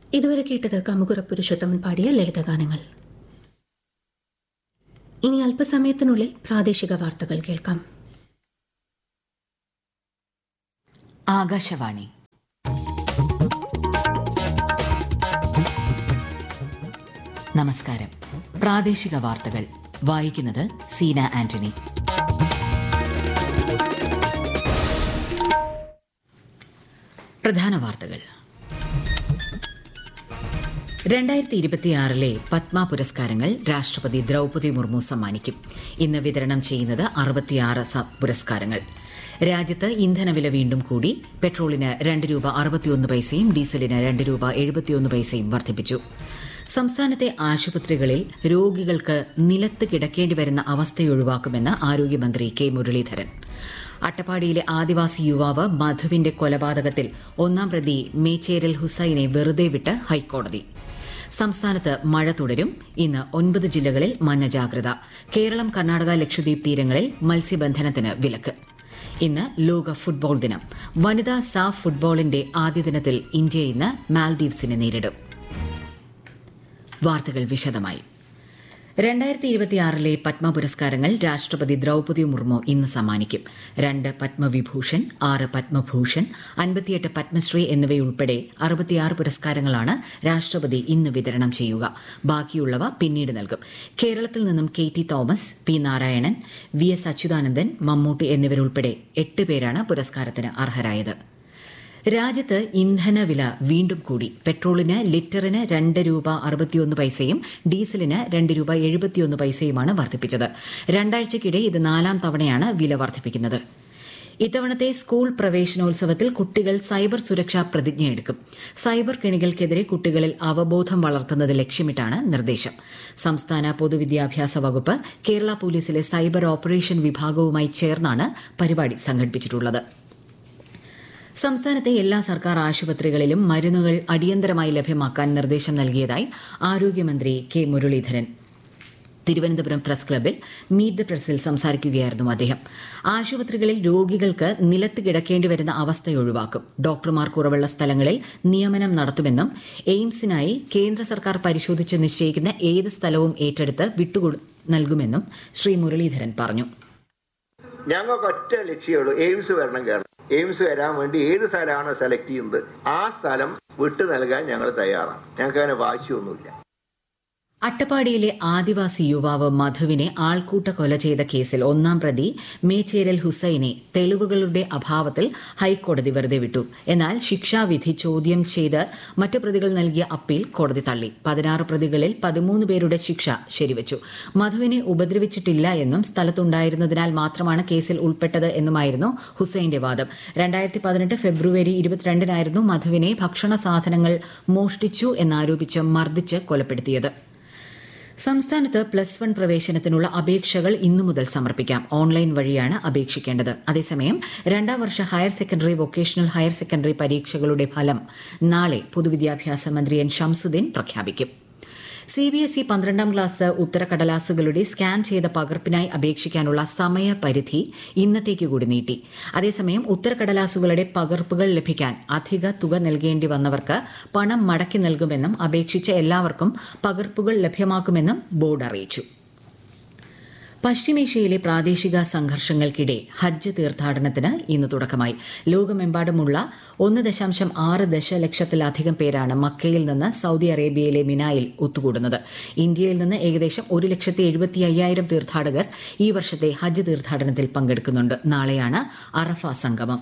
ഇതുവരെ കേട്ടത് കമുകുറ പുരുഷോത്തമൻ പാടിയ ലളിതഗാനങ്ങൾ ഇനി അല്പസമയത്തിനുള്ളിൽ പ്രാദേശിക വാർത്തകൾ കേൾക്കാം ആകാശവാണി നമസ്കാരം പ്രാദേശിക വാർത്തകൾ വായിക്കുന്നത് സീന ആന്റണി പ്രധാന വാർത്തകൾ രണ്ടായിരത്തി ഇരുപത്തിയാറിലെ പത്മ പുരസ്കാരങ്ങൾ രാഷ്ട്രപതി ദ്രൗപദി മുർമു സമ്മാനിക്കും ഇന്ന് വിതരണം ചെയ്യുന്നത് അറുപത്തിയാറ് സ- പുരസ്കാരങ്ങൾ രാജ്യത്ത് ഇന്ധനവില വീണ്ടും കൂടി പെട്രോളിന് രണ്ട് രൂപ അറുപത്തിയൊന്ന് പൈസയും ഡീസലിന് രണ്ട് രൂപ എഴുപത്തിയൊന്ന് പൈസയും വർദ്ധിപ്പിച്ചു സംസ്ഥാനത്തെ ആശുപത്രികളിൽ രോഗികൾക്ക് നിലത്ത് കിടക്കേണ്ടി വരുന്ന അവസ്ഥയൊഴിവാക്കുമെന്ന് ആരോഗ്യമന്ത്രി കെ മുരളീധരൻ അട്ടപ്പാടിയിലെ ആദിവാസി യുവാവ് മധുവിന്റെ കൊലപാതകത്തിൽ ഒന്നാം പ്രതി മേച്ചേരൽ ഹുസൈനെ വെറുതെ വിട്ട് ഹൈക്കോടതി സംസ്ഥാനത്ത് മഴ തുടരും ഇന്ന് ഒൻപത് ജില്ലകളിൽ മഞ്ഞ ജാഗ്രത കേരളം കർണാടക ലക്ഷദ്വീപ് തീരങ്ങളിൽ മത്സ്യബന്ധനത്തിന് വിലക്ക് ഇന്ന് ലോക ഫുട്ബോൾ ദിനം വനിതാ സാഫ് ഫുട്ബോളിന്റെ ആദ്യ ദിനത്തിൽ ഇന്ത്യ ഇന്ന് മാൽദീവ്സിനെ നേരിടും വാർത്തകൾ വിശദമായി രണ്ടായിരത്തി ഇരുപത്തിയാറിലെ പത്മ പുരസ്കാരങ്ങൾ രാഷ്ട്രപതി ദ്രൗപദി മുർമു ഇന്ന് സമ്മാനിക്കും രണ്ട് പത്മവിഭൂഷൺ ആറ് പത്മഭൂഷൺ അൻപത്തിയെട്ട് പത്മശ്രീ എന്നിവയുൾപ്പെടെ അറുപത്തിയാറ് പുരസ്കാരങ്ങളാണ് രാഷ്ട്രപതി ഇന്ന് വിതരണം ചെയ്യുക ബാക്കിയുള്ളവ പിന്നീട് നൽകും കേരളത്തിൽ നിന്നും K T Thomas P Narayanan V S Achuthanandan Mammootty എന്നിവരുൾപ്പെടെ എട്ട് പേരാണ് പുരസ്കാരത്തിന് അർഹരായത് രാജ്യത്ത് ഇന്ധനവില വീണ്ടും കൂടി പെട്രോളിന് ലിറ്ററിന് രണ്ട് രൂപ അറുപത്തിയൊന്ന് പൈസയും ഡീസലിന് രണ്ട് രൂപ എഴുപത്തിയൊന്ന് പൈസയുമാണ് വർദ്ധിപ്പിച്ചത് രണ്ടാഴ്ചയ്ക്കിടെ ഇത് നാലാം തവണയാണ് വില വർദ്ധിപ്പിക്കുന്നത് ഇത്തവണത്തെ സ്കൂൾ പ്രവേശനോത്സവത്തിൽ കുട്ടികൾ സൈബർ സുരക്ഷാ പ്രതിജ്ഞയെടുക്കും സൈബർ കെണികൾക്കെതിരെ കുട്ടികളിൽ അവബോധം വളർത്തുന്നത് ലക്ഷ്യമിട്ടാണ് നിർദ്ദേശം സംസ്ഥാന പൊതുവിദ്യാഭ്യാസ വകുപ്പ് കേരള പോലീസിലെ സൈബർ ഓപ്പറേഷൻ വിഭാഗവുമായി ചേർന്നാണ് പരിപാടി സംഘടിപ്പിച്ചിട്ടുള്ളത് സംസ്ഥാനത്തെ എല്ലാ സർക്കാർ ആശുപത്രികളിലും മരുന്നുകൾ അടിയന്തരമായി ലഭ്യമാക്കാൻ നിർദ്ദേശം നൽകിയതായി ആരോഗ്യമന്ത്രി കെ മുരളീധരൻ തിരുവനന്തപുരം പ്രസ് ക്ലബിൽ മീറ്റ് ദ പ്രസിൽ സംസാരിക്കുകയായിരുന്നു അദ്ദേഹം ആശുപത്രികളിൽ രോഗികൾക്ക് നിലത്ത് കിടക്കേണ്ടി വരുന്ന അവസ്ഥ ഒഴിവാക്കും ഡോക്ടർമാർ കുറവുള്ള സ്ഥലങ്ങളിൽ നിയമനം നടത്തുമെന്നും എയിംസിനായി കേന്ദ്ര സർക്കാർ പരിശോധിച്ച് നിശ്ചയിക്കുന്ന ഏത് സ്ഥലവും ഏറ്റെടുത്ത് വിട്ടുകൊടു നൽകുമെന്നും ശ്രീ മുരളീധരൻ പറഞ്ഞു ഞങ്ങൾക്ക് ഒറ്റ ലക്ഷ്യമുള്ളൂ എയിംസ് വരണം കേരളം എയിംസ് വരാൻ വേണ്ടി ഏത് സ്ഥലമാണോ സെലക്ട് ചെയ്യുന്നത് ആ സ്ഥലം വിട്ടു നൽകാൻ ഞങ്ങൾ തയ്യാറാണ് ഞങ്ങൾക്ക് അങ്ങനെ വാശിയൊന്നുമില്ല അട്ടപ്പാടിയിലെ ആദിവാസി യുവാവ് മധുവിനെ ആൾക്കൂട്ട കൊല ചെയ്ത കേസിൽ ഒന്നാം പ്രതി മേച്ചേരൽ ഹുസൈനെ തെളിവുകളുടെ അഭാവത്തിൽ ഹൈക്കോടതി വെറുതെ വിട്ടു എന്നാൽ ശിക്ഷാവിധി ചോദ്യം ചെയ്ത് മറ്റ് പ്രതികൾ നൽകിയ അപ്പീൽ കോടതി തള്ളി പതിനാറ് പ്രതികളിൽ പതിമൂന്ന് പേരുടെ ശിക്ഷ ശരിവച്ചു മധുവിനെ ഉപദ്രവിച്ചിട്ടില്ല എന്നും സ്ഥലത്തുണ്ടായിരുന്നതിനാൽ മാത്രമാണ് കേസിൽ ഉൾപ്പെട്ടത് എന്നുമായിരുന്നു ഹുസൈന്റെ വാദം രണ്ടായിരത്തി പതിനെട്ട് ഫെബ്രുവരി ഇരുപത്തിരണ്ടിനായിരുന്നു മധുവിനെ ഭക്ഷണ സാധനങ്ങൾ മോഷ്ടിച്ചു എന്നാരോപിച്ച് മർദ്ദിച്ച് കൊലപ്പെടുത്തിയത് സംസ്ഥാനത്ത് പ്ലസ് വൺ പ്രവേശനത്തിനുള്ള അപേക്ഷകൾ ഇന്നു മുതൽ സമർപ്പിക്കാം ഓൺലൈൻ വഴിയാണ് അപേക്ഷിക്കേണ്ടത് അതേസമയം രണ്ടാം വർഷ higher secondary vocational higher secondary പരീക്ഷകളുടെ ഫലം നാളെ പൊതുവിദ്യാഭ്യാസ മന്ത്രി എൻ ഷംസുദ്ദീൻ പ്രഖ്യാപിക്കും സി ബി എസ് ഇ പന്ത്രണ്ടാം ക്ലാസ് ഉത്തരക്കടലാസുകളുടെ സ്കാൻ ചെയ്ത പകർപ്പിനായി അപേക്ഷിക്കാനുള്ള സമയപരിധി ഇന്നത്തേക്ക് കൂടി നീട്ടി അതേസമയം ഉത്തരക്കടലാസുകളുടെ പകർപ്പുകൾ ലഭിക്കാൻ അധിക തുക നൽകേണ്ടി വന്നവർക്ക് പണം മടക്കി നൽകുമെന്നും അപേക്ഷിച്ച എല്ലാവർക്കും പകർപ്പുകൾ ലഭ്യമാക്കുമെന്നും ബോർഡ് അറിയിച്ചു പശ്ചിമേഷ്യയിലെ പ്രാദേശിക സംഘർഷങ്ങൾക്കിടെ ഹജ്ജ് തീർത്ഥാടനത്തിന് ഇന്ന് തുടക്കമായി ലോകമെമ്പാടുമുള്ള ഒന്ന് ദശാംശം ആറ് ദശലക്ഷത്തിലധികം പേരാണ് മക്കയിൽ നിന്ന് സൗദി അറേബ്യയിലെ മിനായിൽ ഒത്തുകൂടുന്നത് ഇന്ത്യയിൽ നിന്ന് ഏകദേശം ഒരു ലക്ഷത്തി എഴുപത്തി അയ്യായിരം തീർത്ഥാടകർ ഈ വർഷത്തെ ഹജ്ജ് തീർത്ഥാടനത്തിൽ പങ്കെടുക്കുന്നുണ്ട് നാളെയാണ് അറഫ സംഗമം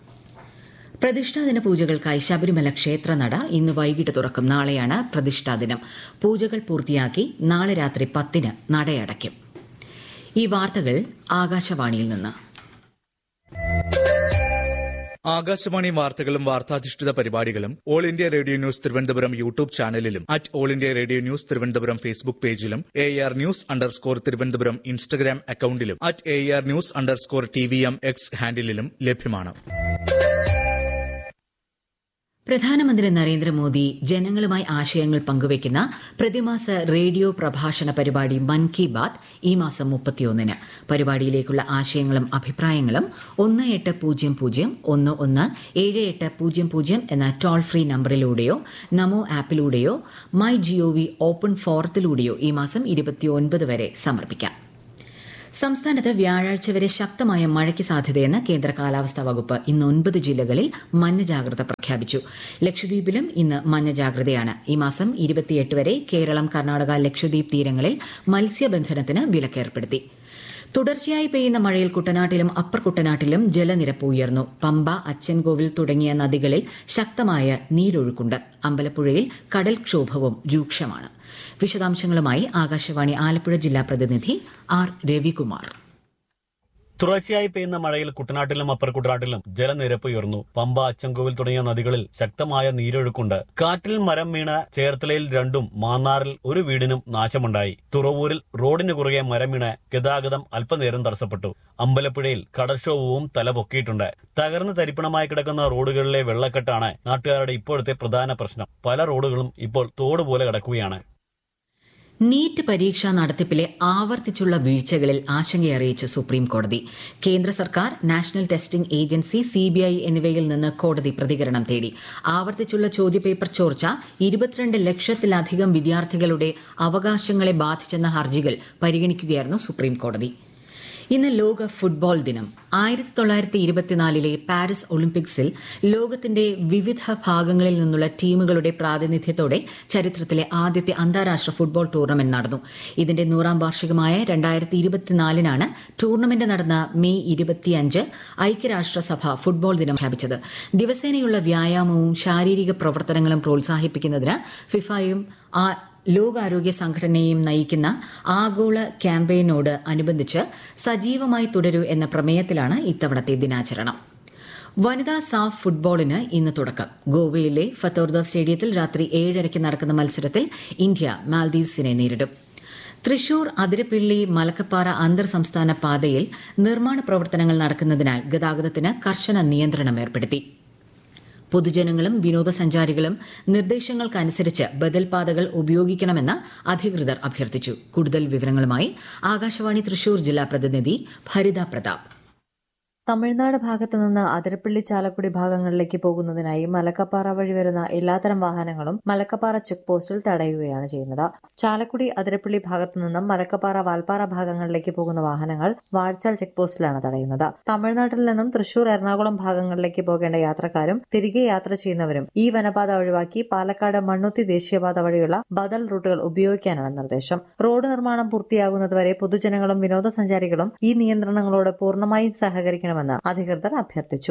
പ്രതിഷ്ഠാദിന പൂജകൾക്കായി ശബരിമല ക്ഷേത്രനട ഇന്ന് വൈകിട്ട് തുറക്കും നാളെയാണ് പ്രതിഷ്ഠാദിനം പൂജകൾ പൂർത്തിയാക്കി നാളെ രാത്രി പത്തിന് നടയടയ്ക്കും ഈ വാർത്തകൾ ആകാശവാണിയിൽ നിന്ന് ആകാശവാണി വാർത്തകളും വാർത്താധിഷ്ഠിത പരിപാടികളും all India radio news Thiruvananthapuram YouTube ചാനലിലും at all India radio news Thiruvananthapuram Facebook പേജിലും A R news underscore Thiruvananthapuram Instagram അക്കൌണ്ടിലും at A R news underscore T V M X ഹാൻഡിലും ലഭ്യമാണ് പ്രധാനമന്ത്രി നരേന്ദ്രമോദി ജനങ്ങളുമായി ആശയങ്ങൾ പങ്കുവയ്ക്കുന്ന പ്രതിമാസ റേഡിയോ പ്രഭാഷണ പരിപാടി മൻ കി ബാത് ഈ മാസം മുപ്പത്തിയൊന്നിന് പരിപാടിയിലേക്കുള്ള ആശയങ്ങളും അഭിപ്രായങ്ങളും ഒന്ന് എട്ട് പൂജ്യം പൂജ്യം ഒന്ന് ഒന്ന് ഏഴ് എട്ട് പൂജ്യം പൂജ്യം എന്ന ടോൾ ഫ്രീ നമ്പറിലൂടെയോ നമോ ആപ്പിലൂടെയോ മൈ ജിഒവി ഓപ്പൺ ഫോറത്തിലൂടെയോ ഈ മാസം ഇരുപത്തിയൊൻപത് വരെ സമർപ്പിക്കാം സംസ്ഥാനത്ത് വ്യാഴാഴ്ച വരെ ശക്തമായ മഴയ്ക്ക് സാധ്യതയെന്ന് കേന്ദ്ര കാലാവസ്ഥാ വകുപ്പ് ഇന്ന് ഒൻപത് ജില്ലകളിൽ മഞ്ഞ ജാഗ്രത പ്രഖ്യാപിച്ചു ലക്ഷദ്വീപിലും ഇന്ന് മഞ്ഞ ജാഗ്രതയാണ് ഈ മാസം ഇരുപത്തിയെട്ട് വരെ കേരളം കർണാടക ലക്ഷദ്വീപ് തീരങ്ങളിൽ മത്സ്യബന്ധനത്തിന് വിലക്കേർപ്പെടുത്തി തുടർച്ചയായി പെയ്യുന്ന മഴയിൽ കുട്ടനാട്ടിലും അപ്പർ കുട്ടനാട്ടിലും ജലനിരപ്പ് ഉയർന്നു പമ്പ അച്ചൻകോവിൽ തുടങ്ങിയ നദികളിൽ ശക്തമായ നീരൊഴുക്കുണ്ട് അമ്പലപ്പുഴയിൽ കടൽക്ഷോഭവും രൂക്ഷമാണ് വിശദാംശങ്ങളുമായി ആകാശവാണി ആലപ്പുഴ ജില്ലാ പ്രതിനിധി ആർ രവികുമാർ തുടർച്ചയായി പെയ്യുന്ന മഴയിൽ കുട്ടനാട്ടിലും അപ്പർ കുട്ടനാട്ടിലും ജലനിരപ്പ് ഉയർന്നു പമ്പ അച്ചൻകോവിൽ തുടങ്ങിയ നദികളിൽ ശക്തമായ നീരൊഴുക്കുണ്ട് കാറ്റിൽ മരം വീണ ചേർത്തലയിൽ രണ്ടും മാന്നാറിൽ ഒരു വീടിനും നാശമുണ്ടായി തുറവൂരിൽ റോഡിന് കുറുകെ മരം വീണ് ഗതാഗതം അല്പനേരം തടസ്സപ്പെട്ടു അമ്പലപ്പുഴയിൽ കടൽക്ഷോഭവും തലപൊക്കിയിട്ടുണ്ട് തകർന്ന് തരിപ്പണമായി കിടക്കുന്ന റോഡുകളിലെ വെള്ളക്കെട്ടാണ് നാട്ടുകാരുടെ ഇപ്പോഴത്തെ പ്രധാന പ്രശ്നം പല റോഡുകളും ഇപ്പോൾ തോട് പോലെ കിടക്കുകയാണ് നീറ്റ് പരീക്ഷാ നടത്തിപ്പിലെ ആവർത്തിച്ചുള്ള വീഴ്ചകളിൽ ആശങ്കയറിയിച്ച് സുപ്രീം കോടതി കേന്ദ്ര സർക്കാർ നാഷണൽ ടെസ്റ്റിംഗ് ഏജൻസി സിബിഐ എന്നിവയിൽ നിന്ന് കോടതി പ്രതികരണം തേടി ആവർത്തിച്ചുള്ള ചോദ്യപേപ്പർ ചോർച്ച ഇരുപത്തിരണ്ട് ലക്ഷത്തിലധികം വിദ്യാർത്ഥികളുടെ അവകാശങ്ങളെ ബാധിച്ചെന്ന ഹർജികൾ പരിഗണിക്കുകയായിരുന്നു സുപ്രീം കോടതി ഇന്ന് ലോക ഫുട്ബോൾ ദിനം ആയിരത്തി തൊള്ളായിരത്തി ഇരുപത്തിനാലിലെ പാരീസ് ഒളിമ്പിക്സിൽ ലോകത്തിന്റെ വിവിധ ഭാഗങ്ങളിൽ നിന്നുള്ള ടീമുകളുടെ പ്രാതിനിധ്യത്തോടെ ചരിത്രത്തിലെ ആദ്യത്തെ അന്താരാഷ്ട്ര ഫുട്ബോൾ ടൂർണമെന്റ് നടന്നു ഇതിന്റെ നൂറാം വാർഷികമായ രണ്ടായിരത്തി ഇരുപത്തിനാലിനാണ് ടൂർണമെന്റ് നടന്ന മെയ് ഇരുപത്തിയഞ്ച് ഐക്യരാഷ്ട്രസഭ ഫുട്ബോൾ ദിനം പ്രഖ്യാപിച്ചത് ദിവസേനയുള്ള വ്യായാമവും ശാരീരിക പ്രവർത്തനങ്ങളും പ്രോത്സാഹിപ്പിക്കുന്നതിന് ഫിഫയും ആ ലോകാരോഗ്യ സംഘടനയും നയിക്കുന്ന ആഗോള ക്യാമ്പയിനോട് അനുബന്ധിച്ച് സജീവമായി തുടരൂ എന്ന പ്രമേയത്തിലാണ് ഇത്തവണത്തെ ദിനാചരണം വനിതാ സാഫ് ഫുട്ബോളിന് ഇന്ന് തുടക്കം ഗോവയിലെ ഫത്തോർദ സ്റ്റേഡിയത്തിൽ രാത്രി ഏഴരയ്ക്ക് നടക്കുന്ന മത്സരത്തിൽ ഇന്ത്യ മാൽദീവ്സിനെ നേരിടും തൃശൂർ അതിരപ്പിള്ളി മലക്കപ്പാറ അന്തർ സംസ്ഥാന പാതയിൽ നിർമ്മാണ പ്രവർത്തനങ്ങൾ നടക്കുന്നതിനാൽ ഗതാഗതത്തിന് കർശന നിയന്ത്രണം ഏർപ്പെടുത്തി പൊതുജനങ്ങളും വിനോദസഞ്ചാരികളും നിർദ്ദേശങ്ങൾക്കനുസരിച്ച് ബദൽ പാതകൾ ഉപയോഗിക്കണമെന്ന് അധികൃതർ അഭ്യർത്ഥിച്ചു കൂടുതൽ വിവരങ്ങളുമായി ആകാശവാണി തൃശൂർ ജില്ലാ പ്രതിനിധി ഭരിത പ്രതാപ് തമിഴ്നാട് ഭാഗത്തു നിന്ന് അതിരപ്പള്ളി ചാലക്കുടി ഭാഗങ്ങളിലേക്ക് പോകുന്നതിനായി മലക്കപ്പാറ വഴി വരുന്ന എല്ലാത്തരം വാഹനങ്ങളും മലക്കപ്പാറ ചെക്ക് പോസ്റ്റിൽ തടയുകയാണ് ചെയ്യുന്നത് ചാലക്കുടി അതിരപ്പള്ളി ഭാഗത്തു നിന്നും മലക്കപ്പാറ വാൽപ്പാറ ഭാഗങ്ങളിലേക്ക് പോകുന്ന വാഹനങ്ങൾ വാഴ്ചാൽ ചെക്ക് പോസ്റ്റിലാണ് തടയുന്നത് തമിഴ്നാട്ടിൽ നിന്നും തൃശൂർ എറണാകുളം ഭാഗങ്ങളിലേക്ക് പോകേണ്ട യാത്രക്കാരും തിരികെ യാത്ര ചെയ്യുന്നവരും ഈ വനപാത ഒഴിവാക്കി പാലക്കാട് മണ്ണുത്തി ദേശീയപാത വഴിയുള്ള ബദൽ റൂട്ടുകൾ ഉപയോഗിക്കാനാണ് നിർദ്ദേശം റോഡ് നിർമ്മാണം പൂർത്തിയാകുന്നതുവരെ പൊതുജനങ്ങളും വിനോദസഞ്ചാരികളും ഈ നിയന്ത്രണങ്ങളോട് പൂർണ്ണമായും സഹകരിക്കണം ചെയ്യണമെന്ന് അധികൃതർ അഭ്യർത്ഥിച്ചു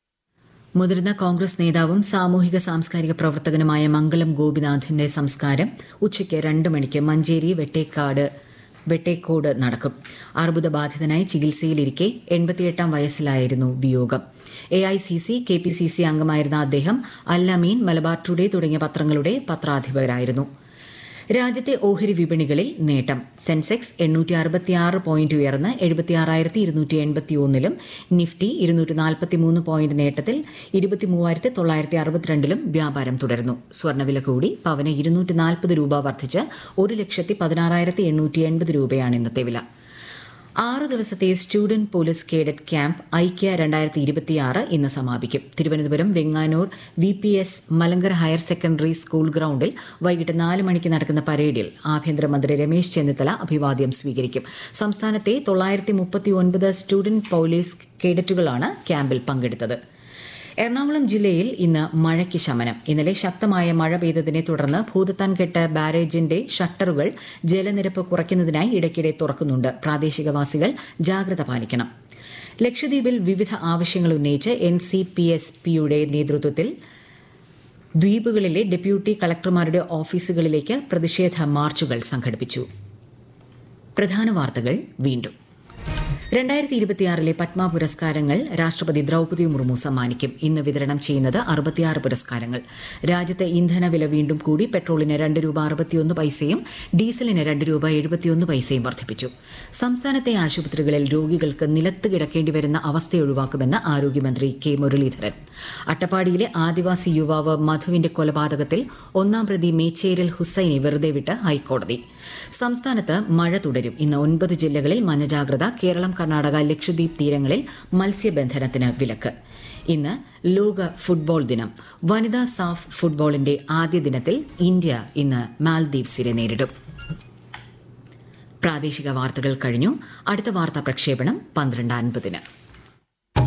മുതിർന്ന കോൺഗ്രസ് നേതാവും സാമൂഹിക സാംസ്കാരിക പ്രവർത്തകനുമായ മംഗലം ഗോപിനാഥിന്റെ സംസ്കാരം ഉച്ചയ്ക്ക് രണ്ട് മണിക്ക് മഞ്ചേരി വെട്ടേക്കാട് വെട്ടേക്കോട് നടക്കും അർബുദബാധിതനായി ചികിത്സയിലിരിക്കെ എൺപത്തിയെട്ടാം വയസ്സിലായിരുന്നു വിയോഗം A I C C K P C C അംഗമായിരുന്ന അദ്ദേഹം അല്ലമീൻ മലബാർ ടുഡേ തുടങ്ങിയ പത്രങ്ങളുടെ പത്രാധിപരായിരുന്നു രാജ്യത്തെ ഓഹരി വിപണികളിൽ നേട്ടം സെൻസെക്സ് എണ്ണൂറ്റി അറുപത്തിയാറ് പോയിന്റ് ഉയർന്ന് എഴുപത്തിയാറായിരത്തി ഇരുന്നൂറ്റി എൺപത്തിയൊന്നിലും നിഫ്റ്റി ഇരുന്നൂറ്റി നാൽപ്പത്തിമൂന്ന് പോയിന്റ് നേട്ടത്തിൽ ഇരുപത്തിമൂവായിരത്തി തൊള്ളായിരത്തി അറുപത്തിരണ്ടിലും വ്യാപാരം തുടരുന്നു സ്വർണ്ണവില കൂടി പവന് ഇരുന്നൂറ്റി നാൽപ്പത് രൂപ വർദ്ധിച്ച് ഒരു ലക്ഷത്തി പതിനാറായിരത്തി എണ്ണൂറ്റി എൺപത് രൂപയാണ് ഇന്നത്തെ വില ആറു ദിവസത്തെ സ്റ്റുഡന്റ് പോലീസ് കേഡറ്റ് ക്യാമ്പ് ഐക്യ രണ്ടായിരത്തി ഇരുപത്തിയാറ് ഇന്ന് സമാപിക്കും Thiruvananthapuram Venganoor V P S Malankara higher secondary school ഗ്രൌണ്ടിൽ വൈകിട്ട് നാല് മണിക്ക് നടക്കുന്ന പരേഡിൽ ആഭ്യന്തരമന്ത്രി രമേശ് ചെന്നിത്തല അഭിവാദ്യം സ്വീകരിക്കും സംസ്ഥാനത്തെ തൊള്ളായിരത്തി മുപ്പത്തിയൊൻപത് സ്റ്റുഡന്റ് പോലീസ് കേഡറ്റുകളാണ് ക്യാമ്പിൽ പങ്കെടുത്തത് എറണാകുളം ജില്ലയിൽ ഇന്ന് മഴയ്ക്ക് ശമനം ഇന്നലെ ശക്തമായ മഴ പെയ്തതിനെ തുടർന്ന് ഭൂതത്താൻകെട്ട് ബാരേജിന്റെ ഷട്ടറുകൾ ജലനിരപ്പ് കുറയ്ക്കുന്നതിനായി ഇടയ്ക്കിടെ തുറക്കുന്നുണ്ട് പ്രാദേശികവാസികൾ ജാഗ്രത പാലിക്കണം ലക്ഷദ്വീപിൽ വിവിധ ആവശ്യങ്ങൾ ഉന്നയിച്ച് എൻ സി പി എസ് പിയുടെ നേതൃത്വത്തിൽ ദ്വീപുകളിലെ ഡെപ്യൂട്ടി കളക്ടർമാരുടെ ഓഫീസുകളിലേക്ക് പ്രതിഷേധ മാർച്ചുകൾ സംഘടിപ്പിച്ചു പ്രധാന വാർത്തകൾ വീണ്ടും രണ്ടായിരത്തി ഇരുപത്തിയാറിലെ പത്മ പുരസ്കാരങ്ങൾ രാഷ്ട്രപതി ദ്രൌപദി മുർമു സമ്മാനിക്കും ഇന്ന് വിതരണം ചെയ്യുന്നത് അറുപത്തിയാറ് പുരസ്കാരങ്ങൾ രാജ്യത്തെ ഇന്ധനവില വീണ്ടും കൂടി പെട്രോളിന് രണ്ട് രൂപ അറുപത്തിയൊന്ന് പൈസയും ഡീസലിന് രണ്ട് രൂപ എഴുപത്തിയൊന്ന് പൈസയും വർദ്ധിപ്പിച്ചു സംസ്ഥാനത്തെ ആശുപത്രികളിൽ രോഗികൾക്ക് നിലത്ത് കിടക്കേണ്ടി വരുന്ന അവസ്ഥ ഒഴിവാക്കുമെന്ന് ആരോഗ്യമന്ത്രി കെ മുരളീധരൻ അട്ടപ്പാടിയിലെ ആദിവാസി യുവാവ് മധുവിന്റെ കൊലപാതകത്തിൽ ഒന്നാം പ്രതി മേച്ചേരൽ ഹുസൈനെ വെറുതെ വിട്ട് ഹൈക്കോടതി സംസ്ഥാനത്ത് മഴ തുടരും ഇന്ന് ഒൻപത് ജില്ലകളിൽ മഞ്ഞജാഗ്രത കേരളം കർണാടക ലക്ഷദ്വീപ് തീരങ്ങളിൽ മത്സ്യബന്ധനത്തിന് വിലക്ക് ഇന്ന് ലോക ഫുട്ബോൾ ദിനം വനിതാ സാഫ് ഫുട്ബോളിന്റെ ആദ്യ ദിനത്തിൽ ഇന്ത്യ ഇന്ന് മാൽദീവ്സിനെ നേരിടും പ്രാദേശിക വാർത്തകൾ കഴിഞ്ഞു അടുത്ത വാർത്താ പ്രക്ഷേപണം പന്ത്രണ്ട് അൻപതിന്